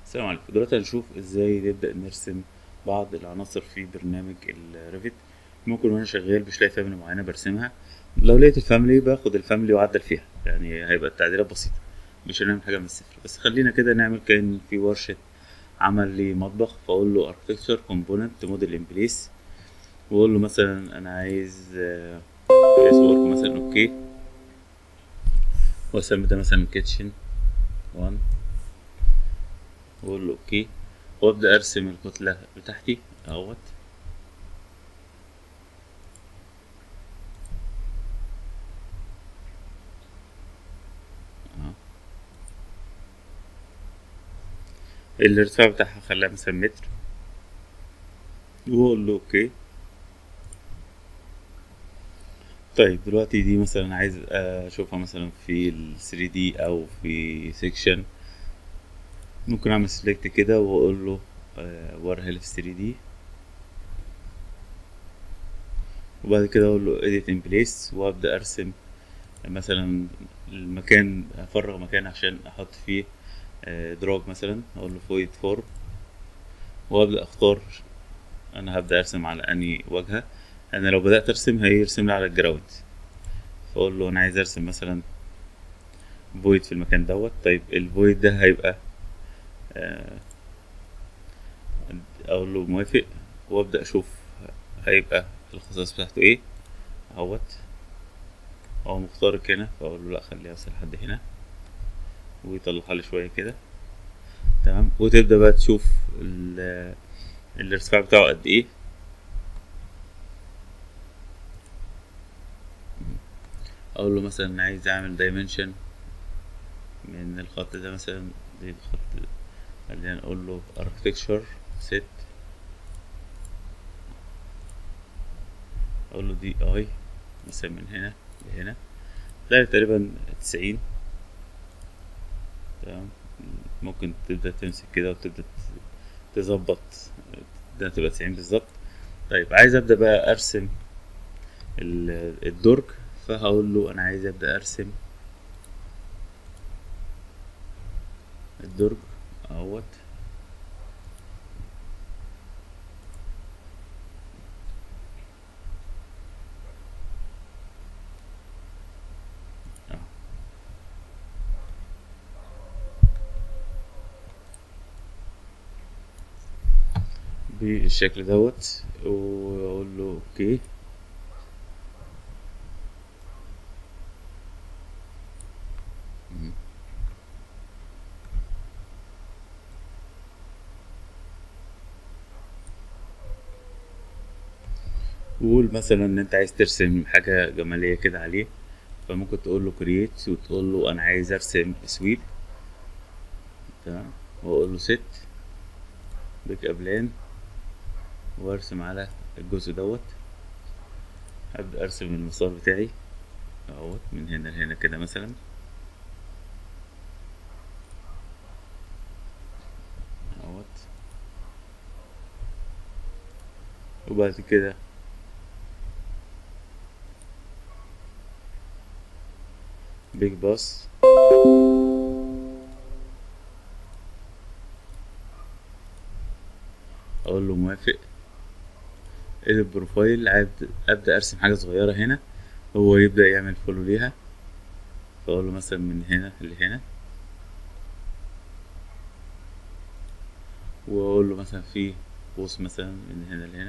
السلام عليكم دلوقتي هنشوف ازاي نبدأ نرسم بعض العناصر في برنامج الريفت ممكن وانا شغال مش لاقي فاميلي معينة برسمها لو لقيت الفاميلي باخد الفاميلي واعدل فيها يعني هيبقى التعديلات بسيطة مش هنعمل حاجة من الصفر بس خلينا كده نعمل كأن في ورشة عمل لي مطبخ فاقول له architecture component model in place واقول له مثلا انا عايز اس ورك مثلا اوكي واسمي ده مثلا كيتشن 1 واقول له اوكي وابدا ارسم الكتله بتاعتي اهوت أهو. الارتفاع بتاعها خليها مثلا متر واقول له اوكي طيب دلوقتي دي مثلا عايز اشوفها مثلا في ال 3 دي او في سيكشن ممكن اعمل سيلكت كده واقول له وريها لي في 3 دي وبعد كده اقول له edit in place وابدا ارسم مثلا المكان افرغ مكان عشان احط فيه دراج مثلا اقول له فويد فورم وابدا اختار انا هبدا ارسم على اني واجهه انا لو بدات ارسم هيرسم لي على الجراوند فاقول له انا عايز ارسم مثلا فويد في المكان دوت طيب الفويد ده هيبقى اقول له موافق وابدا اشوف هيبقى الخصائص بتاعته ايه اهوت هو مختارك هنا فاقول له لا خليها بس لحد هنا ويطلعها لي شويه كده تمام وتبدا بقى تشوف الارتفاع بتاعه قد ايه اقول له مثلا عايز اعمل دايمنشن من الخط ده مثلا دي الخط خلينا نقول له architecture set اقول له دي اي مثلا من هنا لهنا تلاقي تقريبا تسعين تمام ممكن تبدأ تمسك كده وتبدأ تظبط ده تبقى تسعين بالظبط طيب عايز ابدأ بقى ارسم الدرج فهقول له انا عايز ابدأ ارسم الدرج اهوت بالشكل دوت واقول له اوكي قول مثلا ان انت عايز ترسم حاجة جمالية كده عليه فممكن تقول له كرييت وتقول له انا عايز ارسم سويب تمام واقول له ست بيك ابلان وارسم على الجزء دوت هبدأ ارسم المسار بتاعي اهوت من هنا لهنا كده مثلا اهوت وبعد كده بيج باص اقول له موافق اديت بروفايل ابدا ارسم حاجه صغيره هنا هو يبدا يعمل فولو ليها فاقول له مثلا من هنا لهنا واقول له مثلا في قوس مثلا من هنا لهنا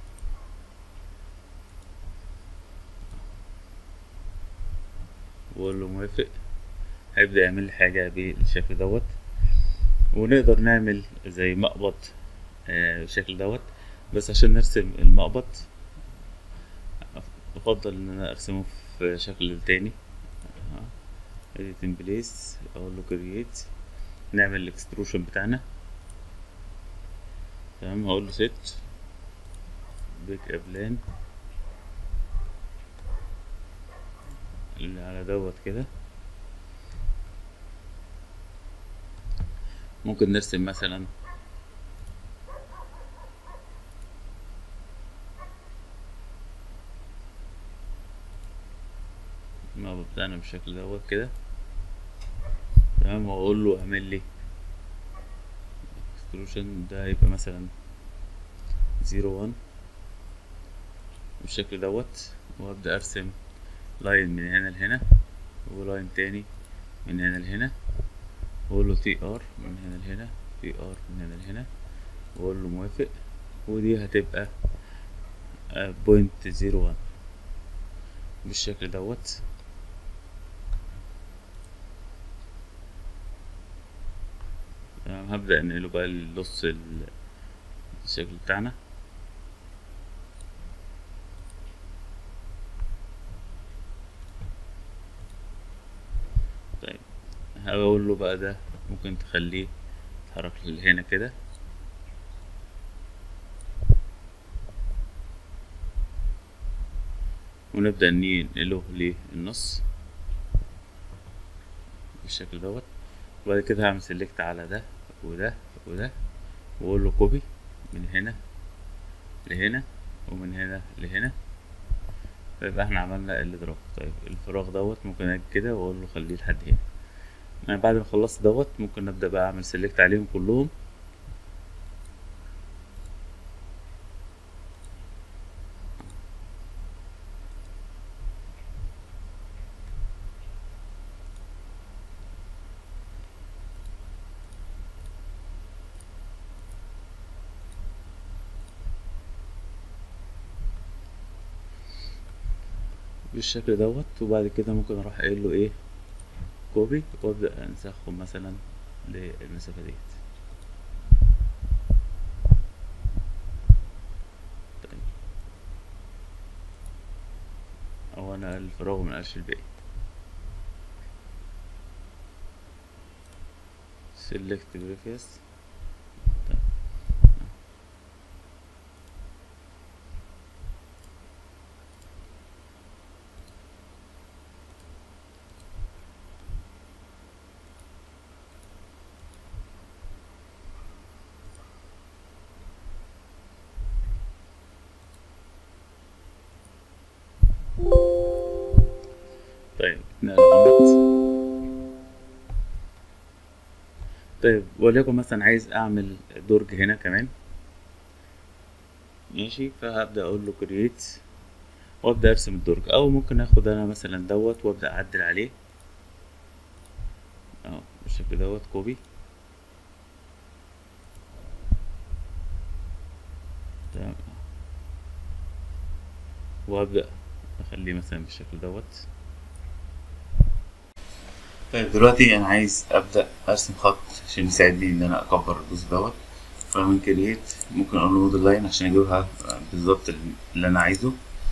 واقول له موافق هيبدا يعمل لي حاجه بالشكل دوت ونقدر نعمل زي مقبض بالشكل دوت بس عشان نرسم المقبض افضل ان انا ارسمه في شكل تاني edit in place اقول له create نعمل الاكستروشن بتاعنا تمام هقول له set بيك ابلان اللي على دوت كده ممكن نرسم مثلا المابا بتاعنا بالشكل دوت كده تمام واقول له اعمل لي اكستروشن ده هيبقى مثلا زيرو وان بالشكل دوت وابدا ارسم لاين من هنا لهنا ولاين تاني من هنا لهنا واقول له تي ار من هنا لهنا تي ار من هنا لهنا واقول له موافق ودي هتبقى بوينت زيرو وان بالشكل دوت تمام هبدأ انقله بقى لنص ال- الشكل بتاعنا طيب هقول له بقى ده ممكن تخليه يتحرك لهنا كده ونبدأ ننقله للنص بالشكل دوت وبعد كده هعمل سيلكت على ده وده وده واقول له كوبي من هنا لهنا ومن هنا لهنا فيبقى احنا عملنا الاضراب طيب الفراغ دوت ممكن اجي كده واقول له خليه لحد هنا يعني بعد ما خلصت دوت ممكن ابدا بقى اعمل سيلكت عليهم كلهم بالشكل دوت وبعد كده ممكن اروح قايل له ايه كوبي وابدا انسخهم مثلا للمسافه ديت طيب. او انا الفراغ من قالش الباقي select previous طيب. طيب نقل عملت طيب وليكن مثلا عايز اعمل درج هنا كمان ماشي فهبدأ اقول له كرييت وابدأ ارسم الدرج او ممكن اخد انا مثلا دوت وابدأ اعدل عليه اه بالشكل دوت كوبي تمام وابدأ اخليه مثلا بالشكل دوت طيب دلوقتي انا عايز ابدا ارسم خط عشان يساعدني ان انا اكبر الجزء دوت فمن كرييت ممكن اقول له موديل لاين عشان اجيبها بالظبط اللي انا عايزه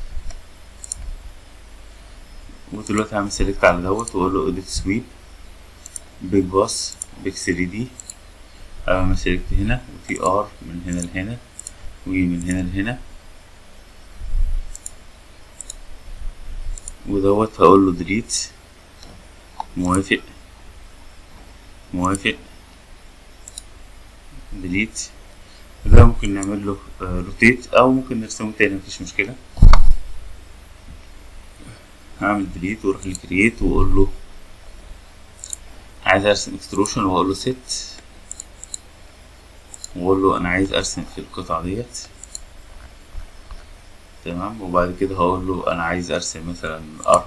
ودلوقتي هعمل سيلكت على دوت واقول له اديت سويب بيج باص بيج 3 دي اعمل سيلكت هنا وتي ار من هنا لهنا ومن هنا لهنا ودوت هقول له ديليت موافق موافق ديليت ده ممكن نعمل له روتيت او ممكن نرسمه تاني مفيش مشكلة هعمل ديليت واروح لكرييت واقول له عايز ارسم اكستروشن واقول له ست واقول له انا عايز ارسم في القطعة ديت تمام وبعد كده هقول له انا عايز ارسم مثلا ارك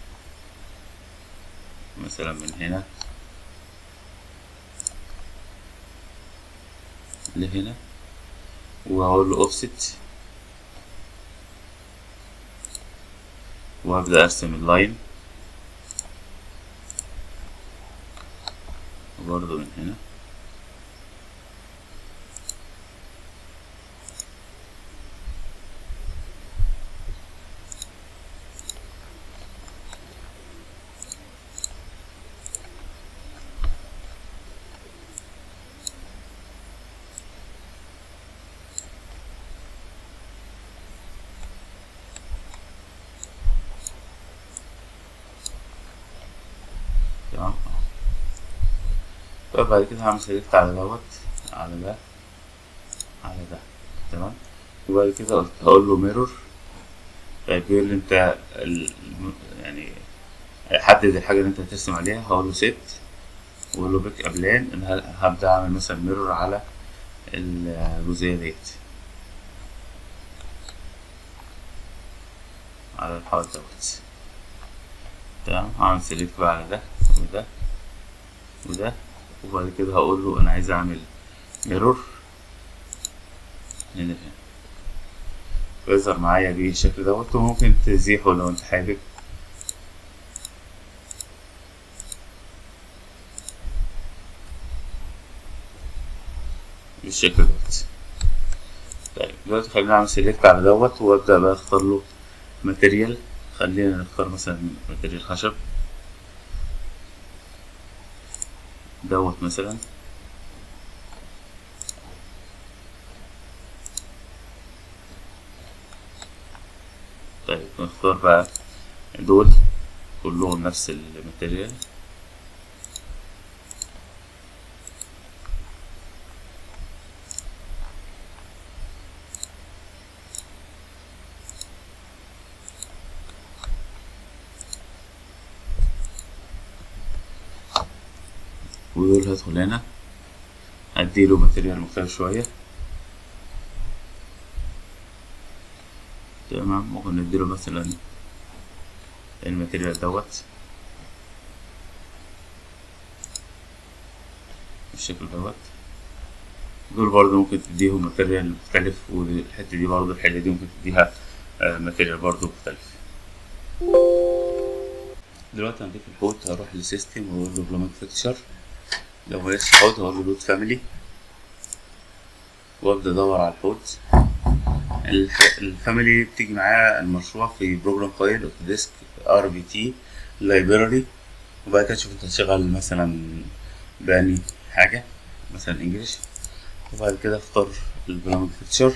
مثلا من هنا لهنا وهقول له اوفست وهبدأ ارسم اللاين وبرضه من هنا تمام بعد كده هعمل سيلكت على دوت على ده على ده تمام وبعد كده قلت هقول له ميرور طيب بيقول لي انت ال... يعني حدد الحاجة اللي انت هترسم عليها هقول له ست واقول له بيك ابلان ان ه- هبدأ اعمل مثلا ميرور على الجزئية ديت على الحوض دوت تمام هعمل سيلكت بقى على ده وده وده وبعد كده هقول له انا عايز اعمل ميرور هنا هنا ويظهر معايا بالشكل دوت وممكن تزيحه لو انت حابب بالشكل دوت طيب دلوقتي خلينا نعمل سيلكت على دوت وابدا بقى اختار له ماتيريال خلينا نختار مثلا ماتيريال خشب دوت مثلا طيب نختار بقى دول كلهم نفس الماتيريال ودول هدخل هنا اديله ماتيريال مختلف شوية تمام ممكن نديله مثلا الماتيريال دوت بالشكل دوت دول برضه ممكن تديهم ماتيريال مختلف والحتة دي برضه الحتة دي ممكن تديها ماتيريال برضه مختلف دلوقتي هنضيف الحوض هروح للسيستم واقول له بلومينج فيكتشر لو ملقتش حوض هقول له لود فاميلي وابدا ادور على الحوض الفاميلي بتيجي معاه المشروع في بروجرام فايل اوتوديسك ار بي تي لايبراري وبعد كده تشوف انت هتشغل مثلا باني حاجة مثلا انجلش وبعد كده اختار البرامج فيتشر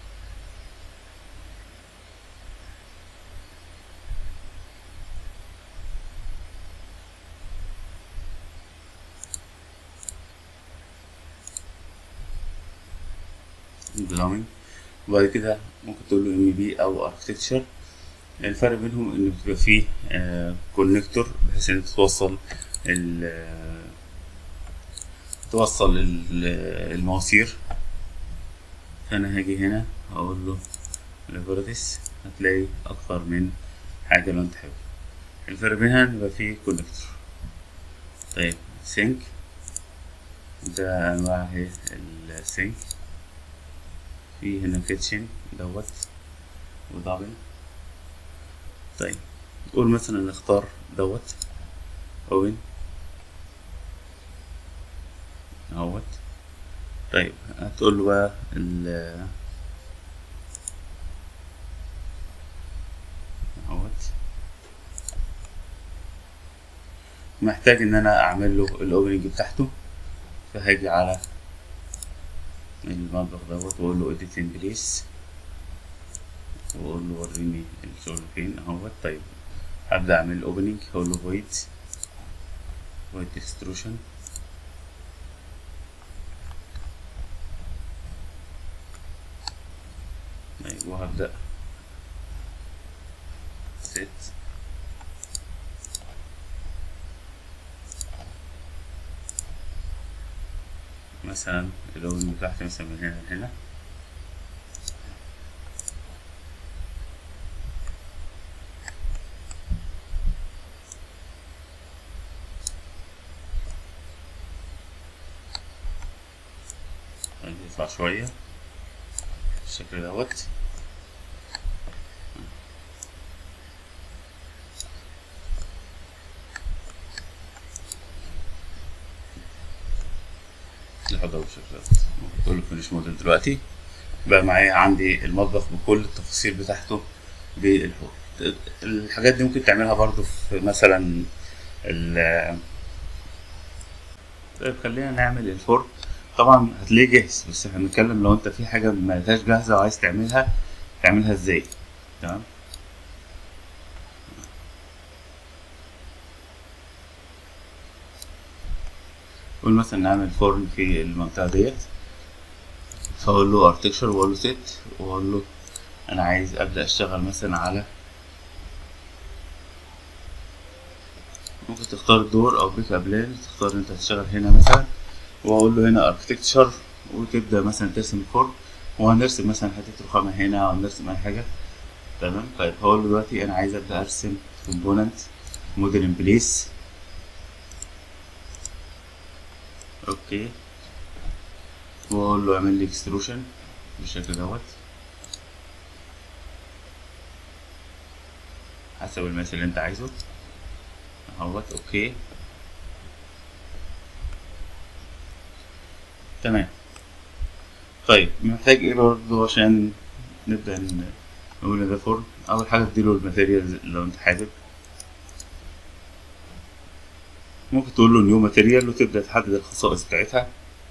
بلومينج وبعد كده ممكن تقول له ام بي او اركتكتشر الفرق بينهم ان بتبقى فيه كونكتور بحيث ان توصل ال توصل المواسير فانا هاجي هنا هقول له ليبرتس هتلاقي اكتر من حاجه لو انت حابب الفرق بينها ان يبقى فيه كونكتور طيب سينك ده انواع اهي السينك في هنا كيتشن دوت ودبل طيب نقول مثلا نختار دوت اوين اهوت طيب هتقول له بقى ال اهوت محتاج ان انا اعمل له الاوبننج بتاعته فهاجي على المطبخ دوت واقول له اديت ان بليس واقول له وريني الشغل فين اهوت طيب هبدا اعمل اوبننج هقول له فويد فويد اكستروشن طيب وهبدا سيت مثلا اللون بتاعتي مثلا من هنا لهنا يطلع شوية بالشكل دوت لحد بالشكل دوت تقول له فينيش موديل دلوقتي بقى معايا عندي المطبخ بكل التفاصيل بتاعته بالحوض الحاجات دي ممكن تعملها برضو في مثلا ال طيب خلينا نعمل الفرن طبعا هتلاقيه جاهز بس احنا بنتكلم لو انت في حاجه ما لقيتهاش جاهزه وعايز تعملها تعملها ازاي تمام قول مثلا نعمل فرن في المنطقه ديت فاقول له ارتكشر واقول له سيت واقول له انا عايز ابدا اشتغل مثلا على ممكن تختار الدور او بيك ابلان تختار انت تشتغل هنا مثلا واقول له هنا اركتكتشر وتبدا مثلا ترسم الفرن وهنرسم مثلا حته رخامه هنا او نرسم اي حاجه تمام طيب هقول له دلوقتي انا عايز ابدا ارسم كومبوننت موديل ان بليس اوكي واقول له اعمل لي اكستروشن بالشكل دوت حسب المثل اللي انت عايزه اهوت اوكي تمام طيب محتاج ايه برضه عشان نبدأ ن- نقول ان ده فرن اول حاجة تديله الماتيريال لو انت حابب ممكن تقول له نيو ماتيريال وتبدأ تحدد الخصائص بتاعتها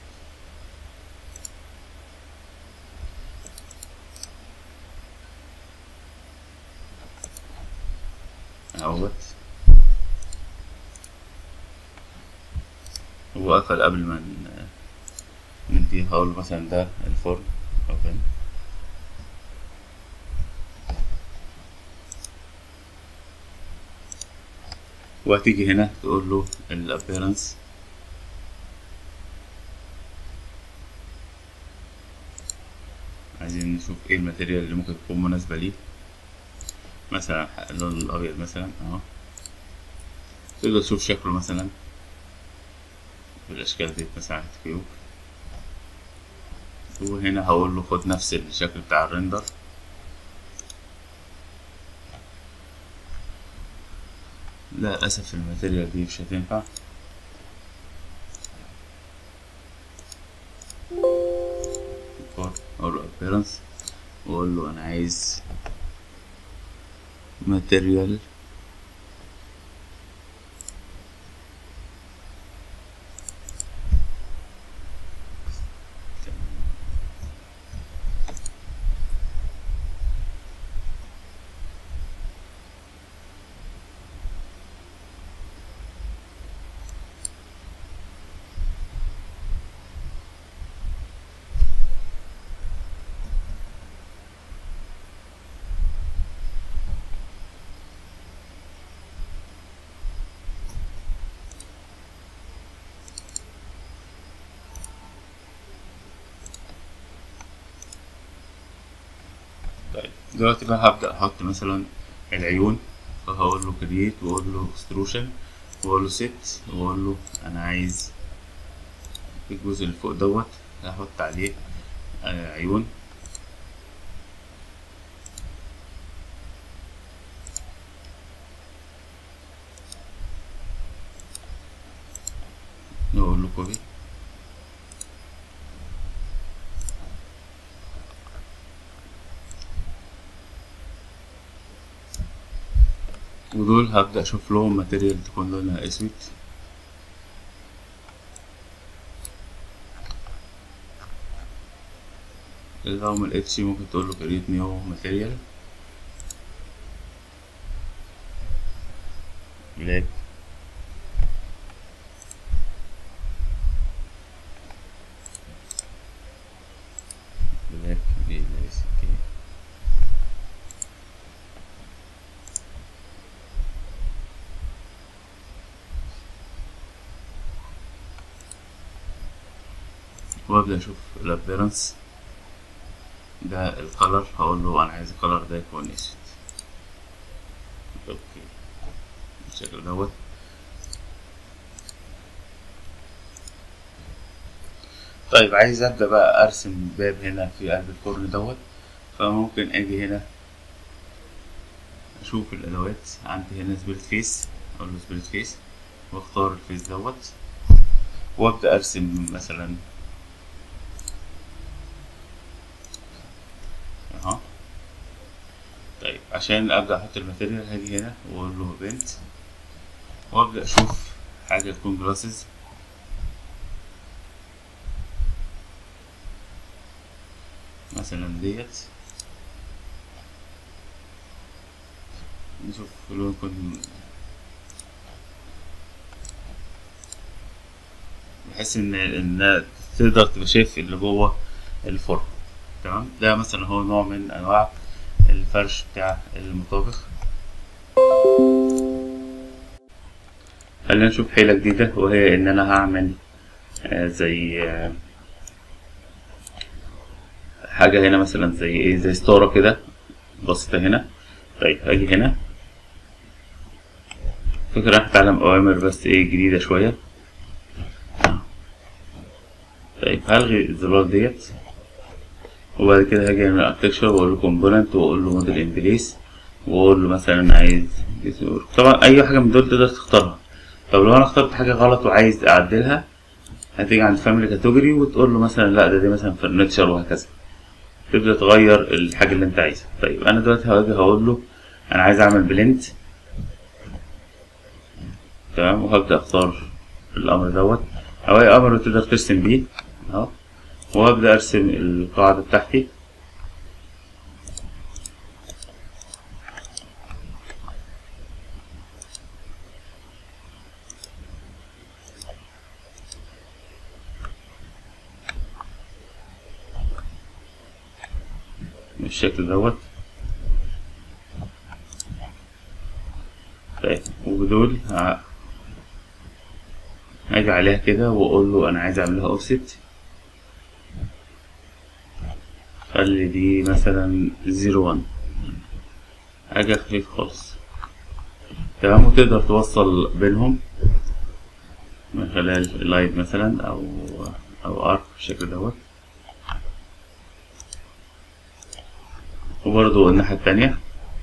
اهوت هو قفل قبل ما ن- نديه هقول له مثلا ده الفرن اوكي وهتيجي هنا تقول له الابيرنس عايزين نشوف ايه الماتيريال اللي ممكن تكون مناسبة ليه مثلا اللون الابيض مثلا اهو تقدر تشوف شكله مثلا بالاشكال دي مثلا على الكيوب وهنا هقول له خد نفس الشكل بتاع الريندر لا للأسف الماتيريال دي مش هتنفع أقول له appearance وأقول له أنا عايز ماتيريال طيب دلوقتي بقى هبدأ أحط مثلا العيون فهقول له create وأقول له extrusion وأقول له set وأقول له أنا عايز الجزء اللي فوق دوت هحط عليه آه، عيون نقول له copy ودول هبدأ أشوف لهم ماتيريال تكون لونها أسود لو ملقتش ممكن تقول له create new material black black بلاستيك وابدا اشوف الابيرنس ده الكلر هقول له انا عايز الكلر ده يكون اسود اوكي بالشكل دوت طيب عايز ابدا بقى ارسم باب هنا في قلب الفرن دوت فممكن اجي هنا اشوف الادوات عندي هنا سبليت فيس اقول له سبليت فيس واختار الفيس دوت وابدا ارسم مثلا اهو طيب عشان ابدا احط الماتيريال هاجي هنا واقول له بنت وابدا اشوف حاجه تكون جلاسز مثلا ديت نشوف لون يكون بحيث ان ان تقدر تبقى شايف اللي جوه الفرن تمام ده مثلا هو نوع من انواع الفرش بتاع المطابخ خلينا نشوف حيلة جديدة وهي ان انا هعمل آه، زي آه، حاجة هنا مثلا زي ايه زي ستارة كده بسيطة هنا طيب اجي هنا فكرة هتعلم أوامر بس ايه جديدة شوية طيب هلغي الزرار ديت وبعد كده هاجي من الاركتكشر واقول له كومبوننت واقول له موديل ان بليس واقول له مثلا عايز طبعا اي حاجه من دول تقدر تختارها طب لو انا اخترت حاجه غلط وعايز اعدلها هتيجي عند فاميلي كاتيجوري وتقول له مثلا لا ده دي مثلا فرنتشر وهكذا تبدا تغير الحاجه اللي انت عايزها طيب انا دلوقتي هاجي هقول له انا عايز اعمل بلنت تمام وهبدا اختار الامر دوت او اي امر تقدر ترسم بيه اهو وابدا ارسم القاعده بتاعتي بالشكل دوت طيب وبدول ه- هاجي عليها كده واقول له انا عايز اعملها اوفست خلي دي مثلا زيرو وان حاجة خفيف خالص تمام وتقدر توصل بينهم من خلال لايت مثلا او او ارك بالشكل دوت وبرضو الناحية التانية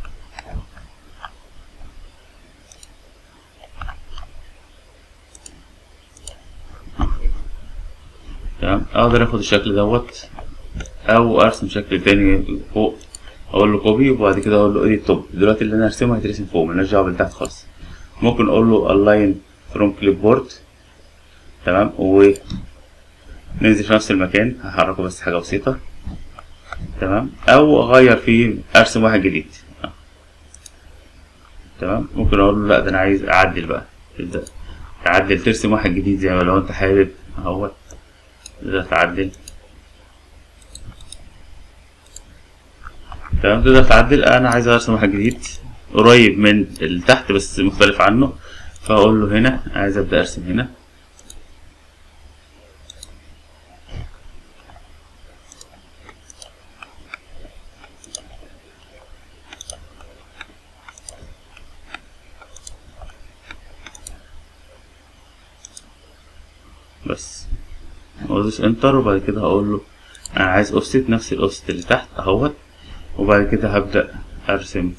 تمام اقدر اخد الشكل دوت او ارسم شكل تاني فوق اقول له كوبي وبعد كده اقول له اديت توب دلوقتي اللي انا ارسمه هيترسم فوق ملناش دعوه بالتحت خالص ممكن اقول له الاين فروم كليب بورد تمام و ننزل في نفس المكان هحركه بس حاجه بسيطه تمام او اغير فيه ارسم واحد جديد آه. تمام ممكن اقول له لا ده انا عايز اعدل بقى تبدا تعدل ترسم واحد جديد زي ما لو انت حابب اهوت تقدر تعدل تمام تقدر تعدل انا عايز ارسم واحد جديد قريب من اللي تحت بس مختلف عنه فاقول له هنا عايز ابدا ارسم هنا بس وادوس انتر وبعد كده هقول له انا عايز اوفست نفس الاوفست اللي تحت اهوت وبعد كده هبدأ ارسم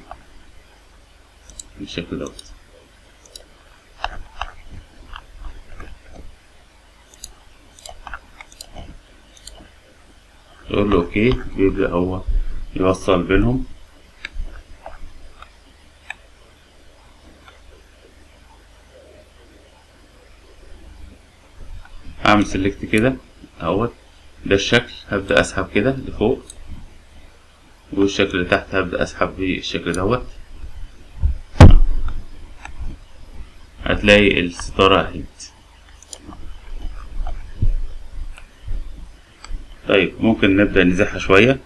بالشكل دوت تقول له اوكي بيبدأ هو يوصل بينهم هعمل سيلكت كده اهوت ده الشكل هبدأ اسحب كده لفوق والشكل اللي تحت هبدأ اسحب بالشكل دوت هتلاقي الستارة اهيت طيب ممكن نبدأ نزحها شوية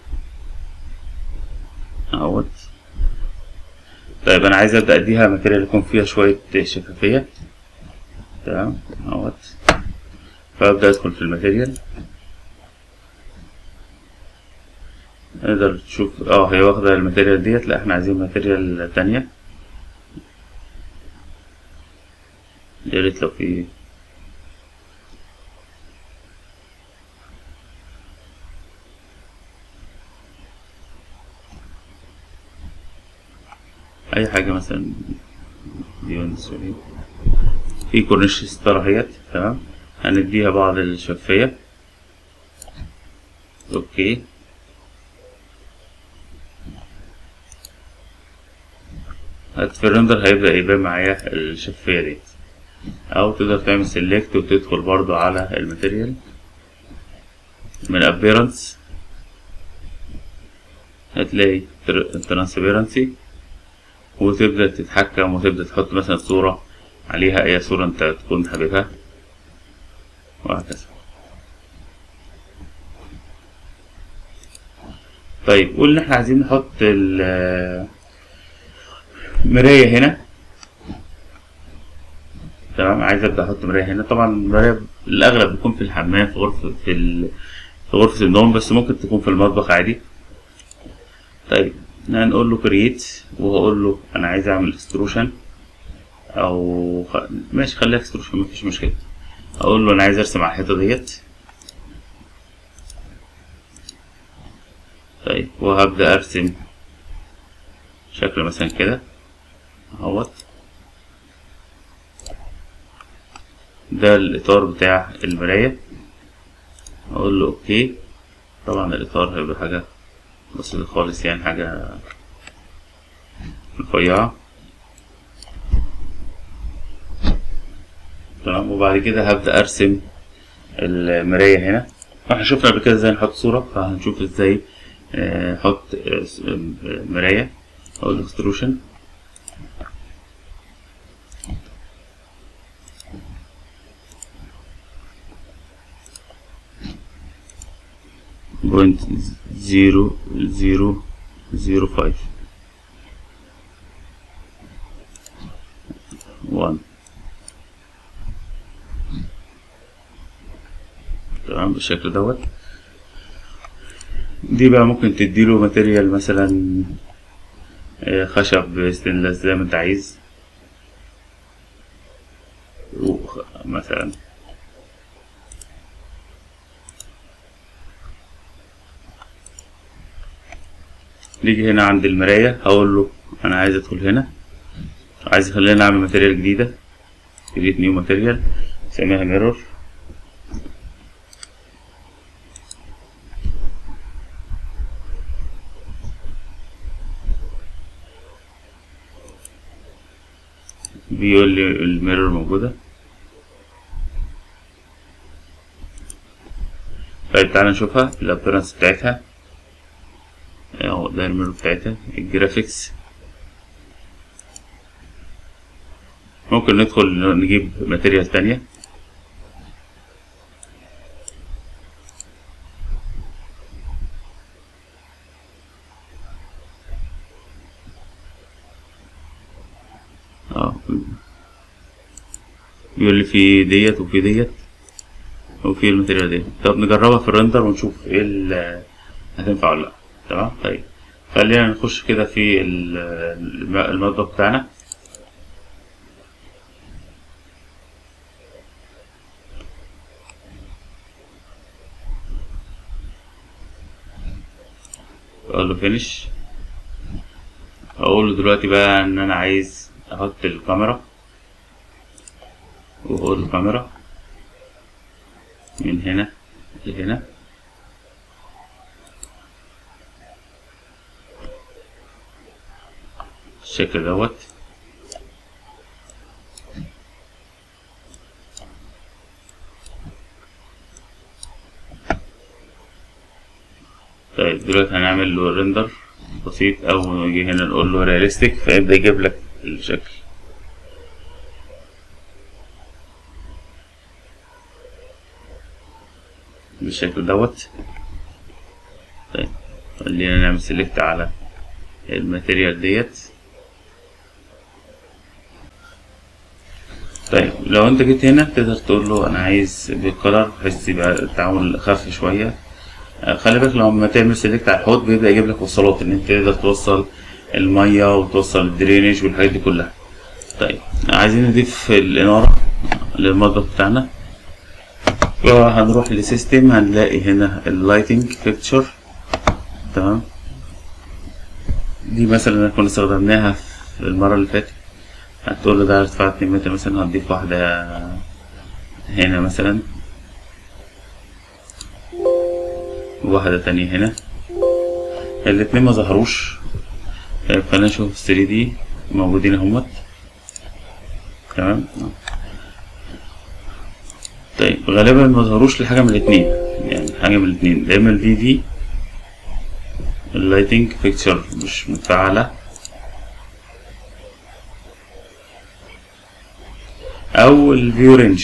اهوت طيب انا عايز ابدأ اديها ماتيريال يكون فيها شوية شفافية تمام اهوت فابدأ ادخل في الماتيريال نقدر تشوف اه هي واخدة الماتيريال ديت لا احنا عايزين ماتيريال تانية يا ريت لو في اي حاجة مثلا ديون سوري في كورنيش ستارة اهيت تمام هنديها بعض الشفافية اوكي في الرندر هيبدأ يبان معايا الشفافية ديت أو تقدر تعمل سيلكت وتدخل برضو على الماتيريال من appearance هتلاقي transparency وتبدأ تتحكم وتبدأ تحط مثلا صورة عليها أي صورة أنت تكون حاببها وهكذا طيب قول إن إحنا عايزين نحط ال مراية هنا تمام عايز ابدا احط مراية هنا طبعا المراية الاغلب بيكون في الحمام في غرفة في ال... في غرفة النوم بس ممكن تكون في المطبخ عادي طيب هنقول له كرييت وهقول له انا عايز اعمل اكستروشن او خ... ماشي خليها اكستروشن مفيش مشكلة اقول له انا عايز ارسم على الحيطة ديت طيب وهبدأ ارسم شكل مثلا كده اهوت ده الاطار بتاع المراية اقول له اوكي طبعا الاطار هيبقى حاجة بسيطة خالص يعني حاجة رفيعة تمام وبعد كده هبدأ ارسم المراية هنا احنا شفنا قبل كده ازاي نحط صورة فهنشوف ازاي آه، نحط آه، س- آه، مراية او الاكستروشن بوينت زيرو زيرو زيرو فايف وان تمام بالشكل دوت دي بقى ممكن تديله ماتيريال مثلا آه، خشب ستينلس زي ما انت عايز وخ- مثلا نيجي هنا عند المراية هقول له انا عايز ادخل هنا عايز خلينا اعمل ماتيريال جديدة كريت نيو ماتيريال سميها ميرور بيقول لي الميرور موجودة طيب تعالى نشوفها الابيرنس بتاعتها اهو ده الميرور بتاعتها الجرافيكس ممكن ندخل نجيب ماتيريال تانية اه بيقول لي في ديت وفي ديت وفي الماتيريال ديت طب نجربها في الرندر ونشوف ايه اللي هتنفع ولا لا تمام طيب خلينا نخش كده في ال- الم- المطبخ بتاعنا اقول له فينش اقول له دلوقتي بقى ان انا عايز احط الكاميرا واقول له كاميرا من هنا لهنا بالشكل دوت طيب دلوقتي هنعمل له ريندر بسيط او نيجي هنا نقول له رياليستيك فيبدأ يجيب لك الشكل بالشكل دوت طيب خلينا نعمل سيلكت على الماتيريال ديت طيب لو انت جيت هنا تقدر تقول له انا عايز بالكلر بحيث يبقى التعامل خف شويه آه، خلي بالك لما تعمل سيلكت على الحوض بيبدأ يجيب لك وصلات ان انت تقدر توصل المية وتوصل الدرينج والحاجات دي كلها طيب عايزين نضيف الإنارة للمطبخ بتاعنا فهنروح لسيستم هنلاقي هنا اللايتنج فيكتشر تمام دي مثلا كنا استخدمناها في المرة اللي فاتت هتقول له ده ارتفاع اتنين متر مثلا هتضيف واحدة هنا مثلا واحدة تانية هنا الاتنين ما ظهروش طيب خلينا نشوف 3 دي موجودين اهمت تمام طيب غالبا ما ظهروش لحاجة من الاتنين يعني حاجة من الاتنين دايما الفي في اللايتنج فيكتشر مش متفعلة أو الفيو رينج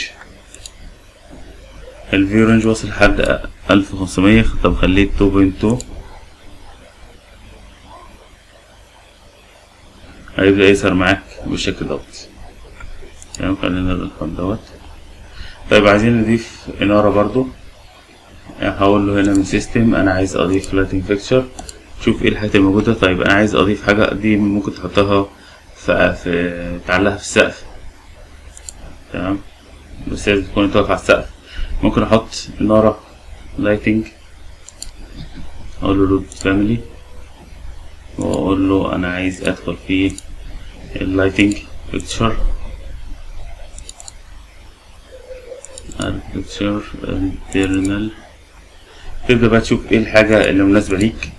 الفيو رينج واصل لحد ألف وخمسمية طب خليه تو بوينت تو هيبدأ يظهر معاك بالشكل دوت تمام خلينا الرقم دوت طيب عايزين نضيف إنارة برضو هقول له هنا من سيستم انا عايز اضيف لايتنج فيكتشر شوف ايه الحاجات الموجوده طيب انا عايز اضيف حاجه دي ممكن تحطها في في تعلقها في السقف تمام بس لازم تكون واقف على السقف ممكن احط نارة لايتنج اقول له لود فاميلي واقول له انا عايز ادخل في اللايتنج بيكتشر البيكتشر انترنال تبدأ بقى تشوف ايه الحاجة اللي مناسبة ليك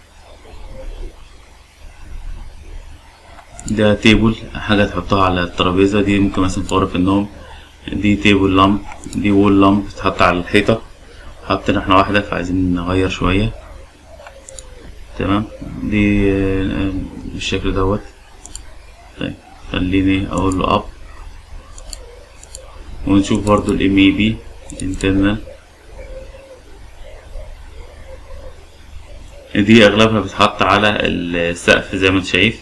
ده تيبل حاجة تحطها على الترابيزة دي ممكن مثلا في غرف النوم دي تيبل لامب دي وول لامب تتحط على الحيطة حطينا احنا واحدة فعايزين نغير شوية تمام دي آه، بالشكل دوت طيب خليني اقول له اب ونشوف برضو الام اي بي internal دي اغلبها بتحط على السقف زي ما انت شايف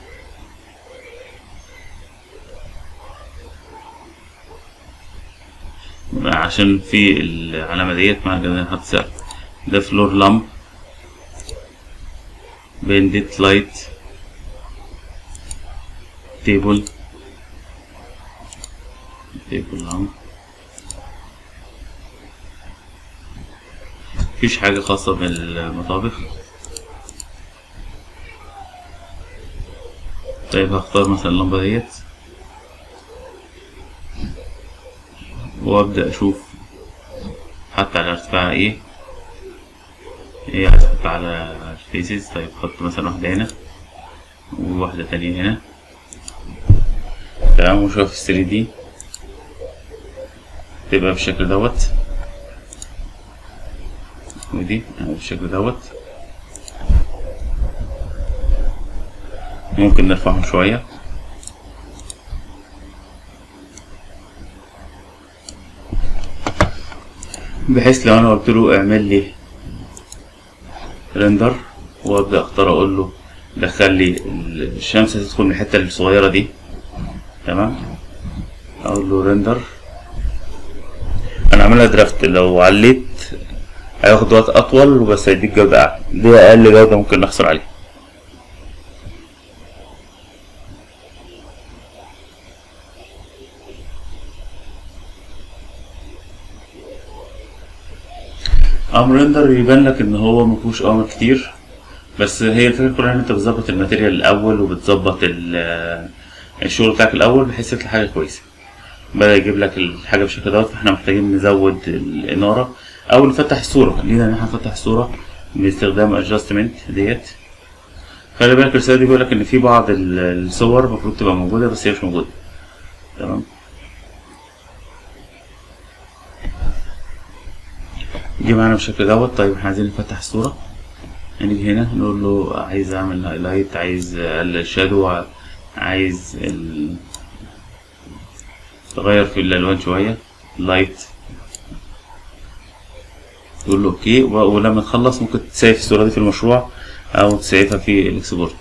عشان في العلامة ديت معنى كده نحط سقف ده فلور لامب بندت لايت تيبل تيبل لامب مفيش حاجة خاصة بالمطابخ طيب هختار مثلا اللمبة ديت وابدأ اشوف حتى على ارتفاعها ايه ايه هتحط على الفيسز طيب حط مثلا واحدة هنا وواحدة تانية هنا تمام وشوف الثري دي تبقى بالشكل دوت ودي أهو بالشكل دوت ممكن نرفعهم شوية بحيث لو انا قلت له اعمل لي ريندر وابدا اختار اقول له دخل لي الشمس هتدخل من الحته الصغيره دي تمام اقول له ريندر انا عاملها درافت لو عليت هياخد وقت اطول وبس هيديك جوده اعلى دي اقل جوده ممكن نحصل عليها امر ريندر يبان لك ان هو مفيهوش اوامر كتير بس هي الفكره كلها ان انت بتظبط الماتيريال الاول وبتظبط ال- الشغل بتاعك الاول بحيث يطلع حاجه كويسه بدا يجيب لك الحاجه بالشكل دوت فاحنا محتاجين نزود الاناره او نفتح الصوره لينا ان احنا نفتح الصوره باستخدام ادجستمنت ديت خلي بالك الرساله دي بيقول لك ان في بعض ال- الصور المفروض تبقى موجوده بس هي مش موجوده تمام جه معانا بالشكل دوت طيب احنا عايزين نفتح الصورة هنيجي هنا نقول له عايز اعمل هايلايت عايز اقلل الشادو عايز ال... تغير في الالوان شوية لايت تقول له اوكي و- ولما تخلص ممكن تسيف الصورة دي في المشروع او تسيفها في الاكسبورت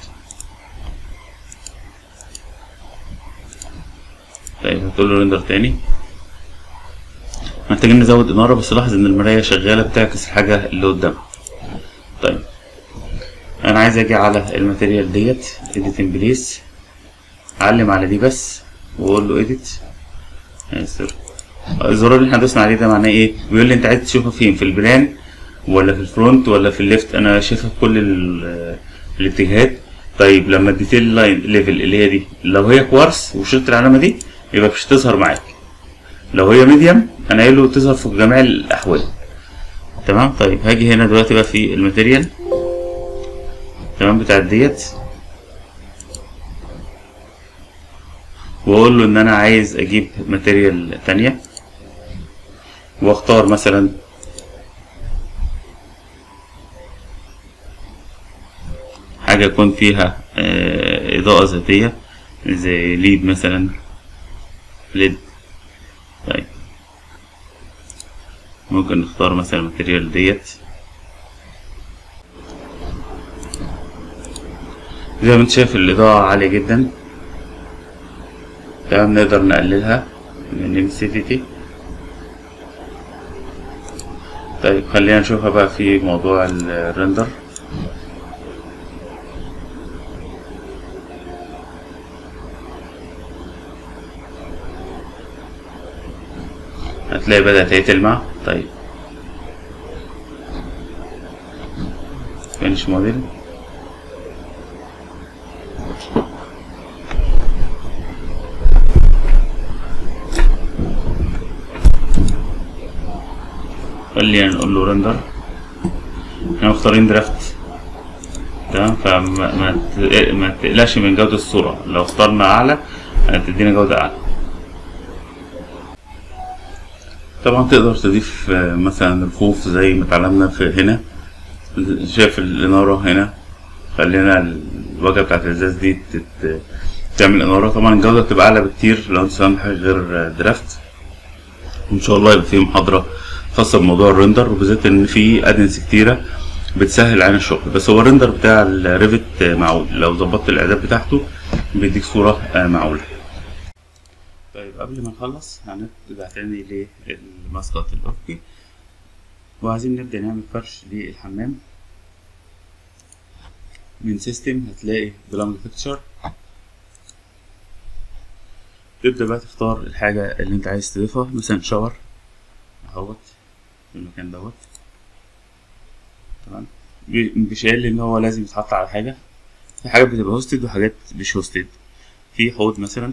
طيب هتقول له ريندر تاني محتاجين نزود إنارة بس لاحظ إن المراية شغالة بتعكس الحاجة اللي قدامها طيب أنا عايز أجي على الماتيريال ديت edit in place أعلم على دي بس وأقول له edit آسف. الزرار اللي احنا دوسنا عليه ده معناه ايه؟ بيقول لي انت عايز تشوفها فين في البلان ولا في الفرونت ولا في الليفت انا شايفها في كل ال- الاتجاهات طيب لما الديتيل لاين ليفل اللي هي دي لو هي كوارس وشلت العلامه دي يبقى مش هتظهر معاك لو هي ميديم انا قايل له تظهر في جميع الاحوال تمام طيب هاجي هنا دلوقتي بقى في الماتيريال تمام بتاعت ديت واقول له ان انا عايز اجيب ماتيريال تانية واختار مثلا حاجة يكون فيها آه، إضاءة ذاتية زي ليد مثلا ليد طيب ممكن نختار مثلا الماتيريال ديت زي ما انت شايف الإضاءة عالية جدا تمام نقدر نقللها من intensity طيب خلينا نشوفها بقى في موضوع الرندر هتلاقي بدأت هي تلمع طيب فينش موديل خلينا نقول له رندر احنا مختارين درافت تمام فما ما ت- ما تقلقش من جودة الصورة لو اخترنا أعلى هتدينا جودة أعلى طبعا تقدر تضيف آه، مثلا رفوف زي ما اتعلمنا في هنا شايف الإنارة هنا خلينا الواجهة بتاعت الإزاز دي تت... تعمل إنارة طبعا الجودة بتبقى أعلى بكتير لو أنت استخدمت حاجة غير آه، درافت وإن شاء الله يبقى في محاضرة خاصة بموضوع الرندر وبالذات إن في أدنس كتيرة بتسهل علينا الشغل بس هو الرندر بتاع الريفت آه، معقول لو ظبطت الإعداد بتاعته بيديك صورة آه، معقولة طيب قبل ما نخلص هنرجع تاني للماسكات الأفقي وعايزين نبدأ نعمل فرش للحمام من سيستم هتلاقي بلانج بيكتشر تبدأ بقى تختار الحاجة اللي انت عايز تضيفها مثلا شاور اهوت في المكان دوت تمام بي- مش قايل ان هو لازم يتحط على حاجة في حاجات بتبقى هوستد وحاجات مش هوستد في حوض مثلا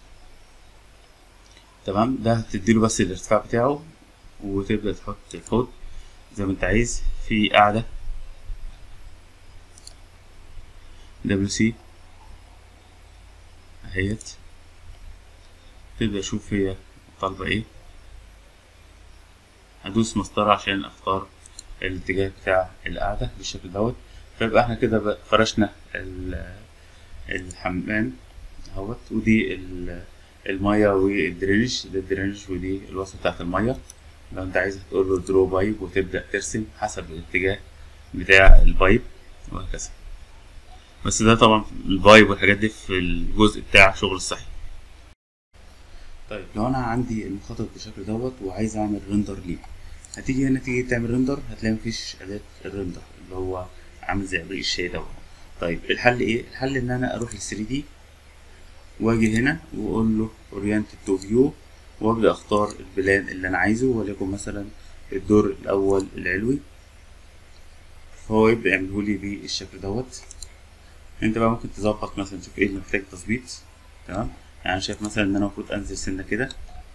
تمام ده هتديله بس الارتفاع بتاعه وتبدأ تحط الحوض زي ما انت عايز في قاعدة دبليو سي اهيت تبدأ اشوف هي طالبة ايه هدوس مسطرة عشان اختار الاتجاه بتاع القاعدة بالشكل دوت فيبقى احنا كده بقى فرشنا ال- الحمام اهوت ودي ال- المية والدرينج ده الدرينج ودي الوصفة بتاعت المية لو انت عايز تقول له درو بايب وتبدأ ترسم حسب الاتجاه بتاع البايب وهكذا بس ده طبعا البايب والحاجات دي في الجزء بتاع شغل الصحي طيب لو انا عندي المخطط بالشكل دوت وعايز اعمل ريندر ليه هتيجي هنا تيجي تعمل ريندر هتلاقي مفيش اداة الريندر اللي هو عامل زي ابريق الشاي دوت طيب الحل ايه الحل ان انا اروح ل 3 دي واجي هنا واقول له اورينت تو فيو وابدا اختار البلان اللي انا عايزه وليكن مثلا الدور الاول العلوي فهو يبدا يعمله لي بالشكل دوت انت بقى ممكن تظبط مثلا تشوف ايه اللي محتاج تظبيط تمام يعني أنا شايف مثلا ان انا المفروض انزل سنه كده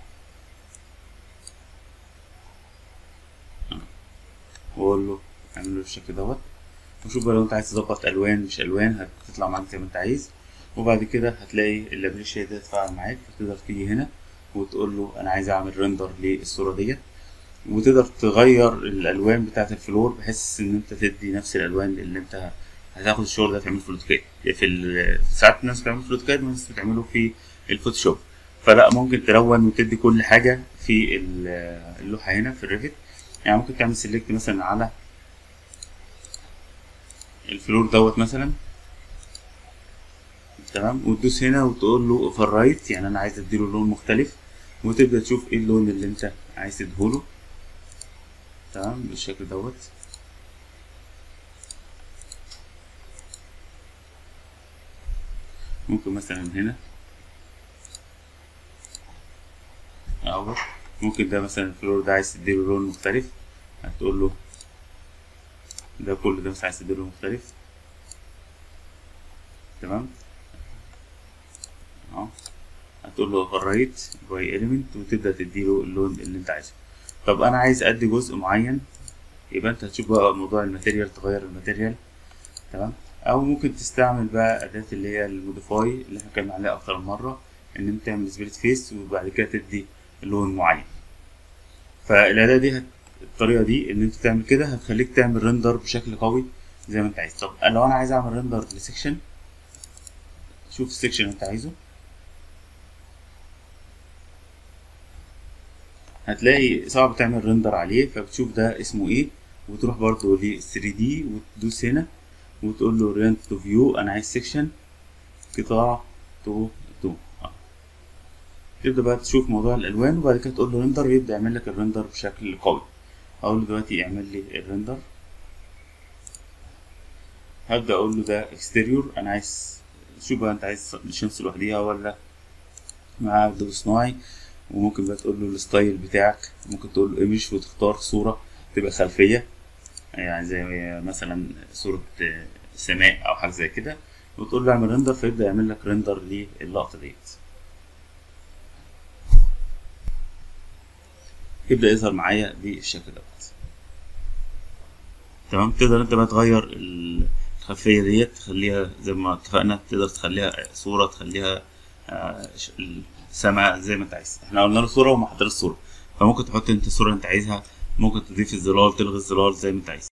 واقول له اعمله بالشكل دوت وشوف بقى لو انت عايز تظبط الوان مش الوان هتطلع معاك زي ما انت عايز وبعد كده هتلاقي اللابريشيا ده اتفاعل معاك فتقدر تيجي هنا وتقول له انا عايز اعمل ريندر للصوره ديت وتقدر تغير الالوان بتاعه الفلور بحيث ان انت تدي نفس الالوان اللي انت هتاخد الشغل ده تعمله في الاوتوكاد في ال- ساعات الناس بتعمله في الاوتوكاد وناس بتعمله في الفوتوشوب فلا ممكن تلون وتدي كل حاجه في ال- اللوحه هنا في الريفت يعني ممكن تعمل سيلكت مثلا على الفلور دوت مثلا تمام وتدوس هنا وتقول له اوفر رايت يعني انا عايز اديله لون مختلف وتبدا تشوف ايه اللون اللي انت عايز تديهوله تمام بالشكل دوت ممكن مثلا هنا اهو ممكن ده مثلا الفلور ده عايز تديله لون مختلف هتقول له ده كله ده مثلا عايز تديله لون مختلف تمام اهو هتقول له اوفررايت باي اليمنت وتبدا تديله اللون اللي انت عايزه طب انا عايز ادي جزء معين يبقى انت هتشوف بقى موضوع الماتيريال تغير الماتيريال تمام او ممكن تستعمل بقى اداه اللي هي الموديفاي اللي احنا اتكلمنا عليها اكتر من مره ان انت تعمل سبليت فيس وبعد كده تدي لون معين فالاداه دي هت... الطريقه دي ان انت تعمل كده هتخليك تعمل ريندر بشكل قوي زي ما انت عايز طب لو انا عايز اعمل ريندر لسيكشن شوف السيكشن اللي انت عايزه هتلاقي صعب تعمل ريندر عليه فبتشوف ده اسمه ايه وتروح برضو ل 3 دي وتدوس هنا وتقول له اورينت تو فيو انا عايز سيكشن قطاع تو تو تبدا بقى تشوف موضوع الالوان وبعد كده تقول له ريندر يبدا يعمل لك الريندر بشكل قوي هقول له دلوقتي اعمل لي الريندر هبدا اقول له ده اكستيريور انا عايز شوف بقى انت عايز الشمس لوحديها ولا مع ضوء صناعي وممكن بقى تقول له الستايل بتاعك ممكن تقول له ايمج وتختار صورة تبقى خلفية يعني زي مثلا صورة سماء او حاجة زي كده وتقول له اعمل ريندر فيبدأ يعمل لك ريندر للقطة ديت يبدأ يظهر معايا بالشكل دوت تمام تقدر انت بقى تغير الخلفية ديت تخليها زي ما اتفقنا تقدر تخليها صورة تخليها آه سماء زي ما انت عايز احنا قلنا له صورة وما حطينا الصورة فممكن تحط انت الصورة اللي انت عايزها ممكن تضيف الظلال تلغي الظلال زي ما انت عايز